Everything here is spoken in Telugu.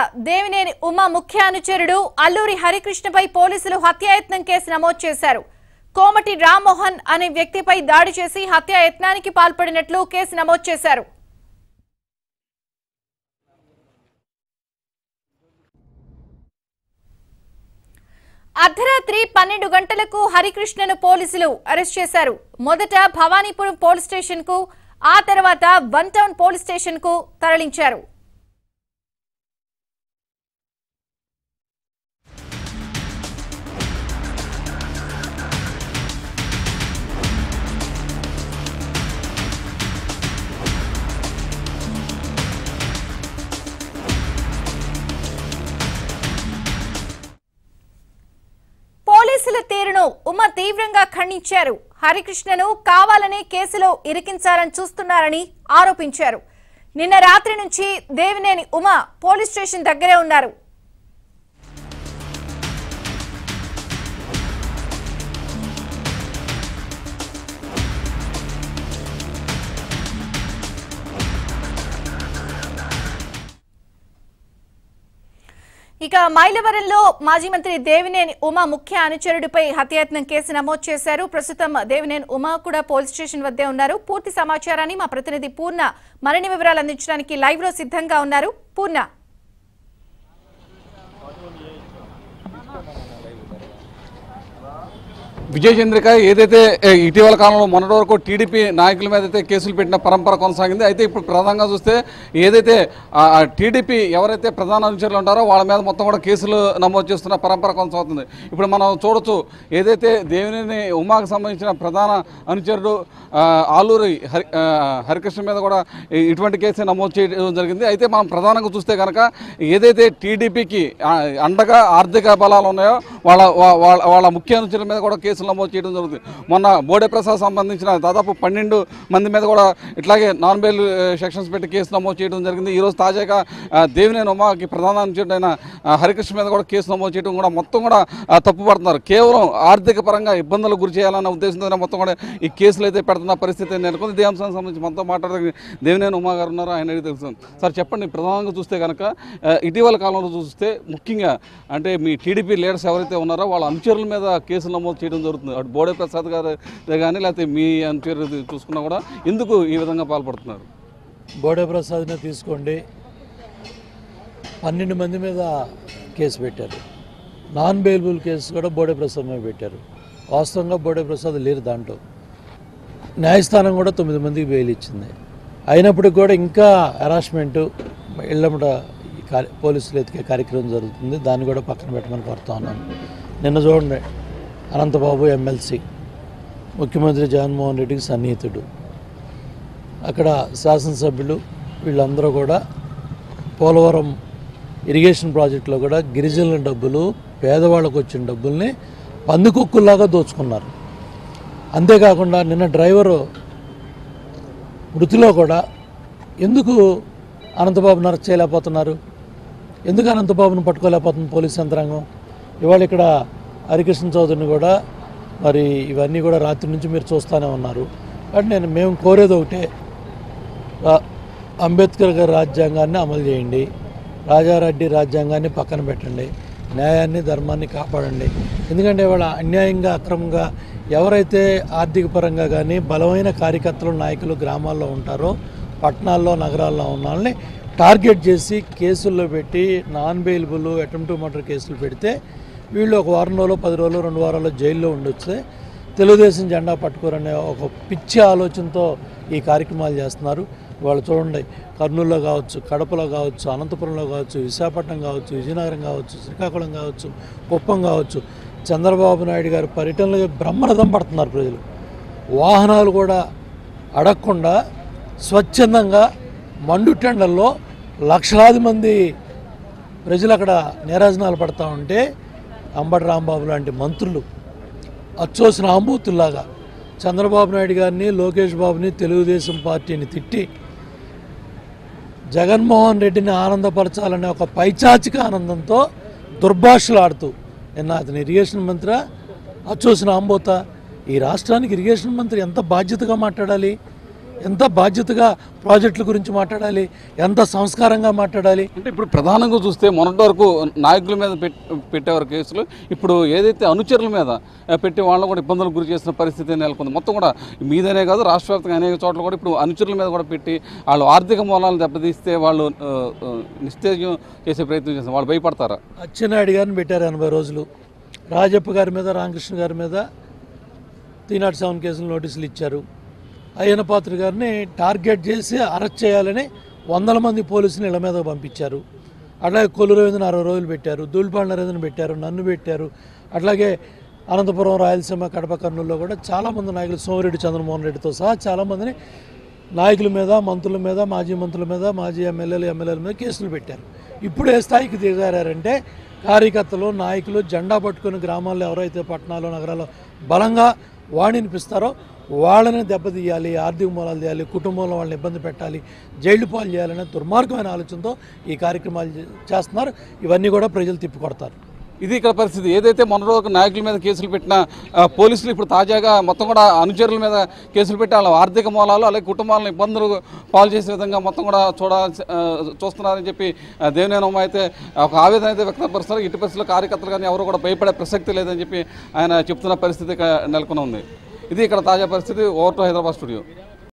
దేవినేని ఉమా ముఖ్య అనుచరుడు అల్లూరి హరికృష్ణపై పోలీసులు హత్యాయత్నం కేసు నమోదు చేశారు కోమటి రామ్మోహన్ అనే వ్యక్తిపై దాడి చేసి హత్యాయత్నానికి పాల్పడినట్లు కేసు నమోదు చేశారు అర్ధరాత్రి పన్నెండు గంటలకు హరికృష్ణను పోలీసులు అరెస్ట్ చేశారు మొదట భవానీపురం పోలీస్ స్టేషన్ కు ఆ తర్వాత వన్ టౌన్ పోలీస్ స్టేషన్ కు తరలించారు పోలీసుల తీరును ఉమ తీవ్రంగా ఖండించారు హరికృష్ణను కావాలనే కేసులో ఇరికించాలని చూస్తున్నారని ఆరోపించారు నిన్న రాత్రి నుంచి దేవినేని ఉమ పోలీస్ స్టేషన్ దగ్గరే ఉన్నారు ఇక మైలవరంలో మాజీ మంత్రి దేవినేని ఉమా ముఖ్య అనుచరుడిపై హత్యాయత్నం కేసు నమోదు చేశారు ప్రస్తుతం దేవినేని ఉమా కూడా పోలీస్ స్టేషన్ వద్దే ఉన్నారు పూర్తి సమాచారాన్ని మా ప్రతినిధి పూర్ణ మరిన్ని వివరాలు అందించడానికి లైవ్ లో సిద్ధంగా ఉన్నారు పూర్ణ విజయచంద్రిక ఏదైతే ఏ, ఇటీవల కాలంలో మొన్నటి వరకు టీడీపీ నాయకుల మీద అయితే కేసులు పెట్టిన పరంపర కొనసాగింది అయితే ఇప్పుడు ప్రధానంగా చూస్తే ఏదైతే ఆ, ఆ టీడీపీ ఎవరైతే ప్రధాన అనుచరులు ఉంటారో వాళ్ళ మీద మొత్తం కూడా కేసులు నమోదు చేస్తున్న పరంపర కొనసాగుతుంది ఇప్పుడు మనం చూడొచ్చు ఏదైతే దేవినేని ఉమాకు సంబంధించిన ప్రధాన అనుచరుడు ఆ, ఆలూరి హరి ఆ, హరికృష్ణ మీద కూడా ఈ- ఇటువంటి కేసు నమోదు చేయడం జరిగింది అయితే మనం ప్రధానంగా చూస్తే కనుక ఏదైతే టీడీపీకి అండగా ఆర్థిక బలాలు ఉన్నాయో వాళ్ళ వా- వాళ్ళ వాళ్ళ ముఖ్య అనుచరుల మీద కూడా కేసులు నమోదు చేయడం జరుగుతుంది మొన్న బోడే ప్రసాద్ సంబంధించిన దాదాపు పన్నెండు మంది మీద కూడా ఇట్లాగే నాన్ బెయిల్ సెక్షన్స్ పెట్టి కేసు నమోదు చేయడం జరిగింది ఈరోజు తాజాగా ఆ, దేవినేని ఉమాకి ప్రధాన అనుచరుడైన ఆ, హరికృష్ణ మీద కూడా కేసు నమోదు చేయడం కూడా మొత్తం కూడా ఆ, తప్పుపడుతున్నారు కేవలం ఆర్థిక పరంగా ఇబ్బందులు గురి చేయాలన్న ఉద్దేశంతో మొత్తం కూడా ఈ కేసులు అయితే పెడుతున్న పరిస్థితి నెలకొంది ఇదే అంశానికి సంబంధించి మనతో మాట్లాడే దేవినేని ఉమా గారు ఉన్నారు ఆయన అడిగి తెలుసు సార్ చెప్పండి ప్రధానంగా చూస్తే కనుక ఆ, ఇటీవల కాలంలో చూస్తే ముఖ్యంగా అంటే మీ టీడీపీ లీడర్స్ ఎవరైతే ఉన్నారో వాళ్ళ అనుచరుల మీద కేసులు నమోదు చేయడం జరుగుతుంది అటు బోడే ప్రసాద్ గారు కానీ లేకపోతే మీ అనుచరులు చూసుకున్నా కూడా ఎందుకు ఈ విధంగా పాల్పడుతున్నారు బోడే ప్రసాద్ని తీసుకోండి పన్నెండు మంది మీద కేసు పెట్టారు నాన్ బెయిలబుల్ కేసు కూడా బోడే ప్రసాద్ మీద పెట్టారు వాస్తవంగా బోడే ప్రసాద్ లేరు దాంట్లో న్యాయస్థానం కూడా తొమ్మిది మందికి బెయిల్ ఇచ్చింది అయినప్పటికీ కూడా ఇంకా హెరాస్మెంటు ఇళ్ళమ్మట ఈ కార్య పోలీసులు ఎతికే కార్యక్రమం జరుగుతుంది దాన్ని కూడా పక్కన పెట్టమని కోరుతా ఉన్నాను నిన్న చూడండి అనంతబాబు ఎమ్మెల్సీ ముఖ్యమంత్రి జగన్మోహన్ రెడ్డికి సన్నిహితుడు అక్కడ శాసనసభ్యులు వీళ్ళందరూ కూడా పోలవరం ఇరిగేషన్ ప్రాజెక్టులో కూడా గిరిజనుల డబ్బులు పేదవాళ్ళకు వచ్చిన డబ్బుల్ని పందికొక్కుల్లాగా దోచుకున్నారు అంతేకాకుండా నిన్న డ్రైవరు మృతిలో కూడా ఎందుకు అనంతబాబును అరెస్ట్ చేయలేకపోతున్నారు ఎందుకు అనంతబాబును పట్టుకోలేకపోతుంది పోలీస్ యంత్రాంగం ఇవాళ ఇక్కడ హరికృష్ణ చౌదరిని కూడా మరి ఇవన్నీ కూడా రాత్రి నుంచి మీరు చూస్తూనే ఉన్నారు కాబట్టి నేను మేము కోరేది ఒకటే రా- అంబేద్కర్ గారి రాజ్యాంగాన్ని అమలు చేయండి రాజారెడ్డి రాజ్యాంగాన్ని పక్కన పెట్టండి న్యాయాన్ని ధర్మాన్ని కాపాడండి ఎందుకంటే వాళ్ళ అన్యాయంగా అక్రమంగా ఎవరైతే ఆర్థిక పరంగా కానీ బలమైన కార్యకర్తలు నాయకులు గ్రామాల్లో ఉంటారో పట్టణాల్లో నగరాల్లో ఉన్న వాళ్ళని టార్గెట్ చేసి కేసుల్లో పెట్టి నాన్ బెయిలబుల్ అటెంప్ట్ మర్డర్ కేసులు పెడితే వీళ్ళు ఒక వారం రోజులు పది రోజులు రెండు వారాలు జైల్లో ఉండొస్తే తెలుగుదేశం జెండా పట్టుకోరనే ఒక పిచ్చి ఆలోచనతో ఈ కార్యక్రమాలు చేస్తున్నారు వాళ్ళు చూడండి కర్నూలులో కావచ్చు కడపలో కావచ్చు అనంతపురంలో కావచ్చు విశాఖపట్నం కావచ్చు విజయనగరం కావచ్చు శ్రీకాకుళం కావచ్చు కుప్పం కావచ్చు చంద్రబాబు నాయుడు గారి పర్యటనలు బ్రహ్మరథం పడుతున్నారు ప్రజలు వాహనాలు కూడా అడగకుండా స్వచ్ఛందంగా మండుటెండల్లో లక్షలాది మంది ప్రజలు అక్కడ నీరాజనాలు పడతా ఉంటే అంబటి రాంబాబు లాంటి మంత్రులు అచ్చోసిన ఆంబూతుల్లాగా చంద్రబాబు నాయుడు గారిని లోకేష్ బాబుని తెలుగుదేశం పార్టీని తిట్టి జగన్మోహన్ రెడ్డిని ఆనందపరచాలనే ఒక పైచాచిక ఆనందంతో దుర్భాషలాడుతూ నిన్న అతని ఇరిగేషన్ మంత్రి అచ్చోసిన ఆంబోత ఈ రాష్ట్రానికి ఇరిగేషన్ మంత్రి ఎంత బాధ్యతగా మాట్లాడాలి ఎంత బాధ్యతగా ప్రాజెక్టుల గురించి మాట్లాడాలి ఎంత సంస్కారంగా మాట్లాడాలి అంటే ఇప్పుడు ప్రధానంగా చూస్తే మొన్నటి వరకు నాయకుల మీద పెట్- పెట్టేవారు కేసులు ఇప్పుడు ఏదైతే అనుచరుల మీద ఆ, పెట్టి వాళ్ళని కూడా ఇబ్బందులకు గురి చేసిన పరిస్థితి నెలకొంది మొత్తం కూడా మీదనే కాదు రాష్ట్ర వ్యాప్తంగా అనేక చోట్ల కూడా ఇప్పుడు అనుచరుల మీద కూడా పెట్టి వాళ్ళు ఆర్థిక మూలాలను దెబ్బతీస్తే వాళ్ళు ఆ, ఆ, నిస్తేజం చేసే ప్రయత్నం చేస్తారు వాళ్ళు భయపడతారా అచ్చెన్నాయుడు గారిని పెట్టారు ఎనభై రోజులు రాజప్ప గారి మీద రామకృష్ణ గారి మీద త్రీ నాట్ సెవెన్ కేసులు నోటీసులు ఇచ్చారు అయ్యన పాత్ర గారిని టార్గెట్ చేసి అరెస్ట్ చేయాలని వందల మంది పోలీసులు ఇళ్ల మీద పంపించారు అట్లాగే కొల్లు రవీంద్రని అరవై రోజులు పెట్టారు దూల్పాండ నరేంద్రని పెట్టారు నన్ను పెట్టారు అట్లాగే అనంతపురం రాయలసీమ కడప కర్నూలులో కూడా చాలామంది నాయకులు సోమిరెడ్డి చంద్రమోహన్ రెడ్డితో సహా చాలామందిని నాయకుల మీద మంత్రుల మీద మాజీ మంత్రుల మీద మాజీ ఎమ్మెల్యేలు ఎమ్మెల్యేల మీద కేసులు పెట్టారు ఇప్పుడు ఏ స్థాయికి దిగారంటే కార్యకర్తలు నాయకులు జెండా పట్టుకుని గ్రామాల్లో ఎవరైతే పట్టణాలు నగరాల్లో బలంగా వాణినిపిస్తారో వాళ్ళని దెబ్బతీయాలి ఆర్థిక మూలాలు తీయాలి కుటుంబంలో వాళ్ళని ఇబ్బంది పెట్టాలి జైలు పాలు చేయాలనే దుర్మార్గమైన ఆలోచనతో ఈ కార్యక్రమాలు చే- చేస్తున్నారు ఇవన్నీ కూడా ప్రజలు తిప్పికొడతారు ఇది ఇక్కడ పరిస్థితి ఏదైతే మొన్న రోజు నాయకుల మీద కేసులు పెట్టిన ఆ, పోలీసులు ఇప్పుడు తాజాగా మొత్తం కూడా అనుచరుల మీద కేసులు పెట్టి వాళ్ళ ఆర్థిక మూలాలు అలాగే కుటుంబాలను ఇబ్బందులు పాలు చేసే విధంగా మొత్తం కూడా చూడాల్సి ఆ, చూస్తున్నారని చెప్పి ఆ, దేవినేని ఉమ్మ అయితే ఒక ఆవేదన అయితే వ్యక్తపరుస్తున్నారు ఇటు పరిస్థితుల్లో కార్యకర్తలు కానీ ఎవరు కూడా భయపడే ప్రసక్తి లేదని చెప్పి ఆయన చెప్తున్న పరిస్థితి ఇక్కడ నెలకొని ఉంది ఇది ఇక్కడ తాజా పరిస్థితి ఓవర్ టు హైదరాబాద్ స్టూడియో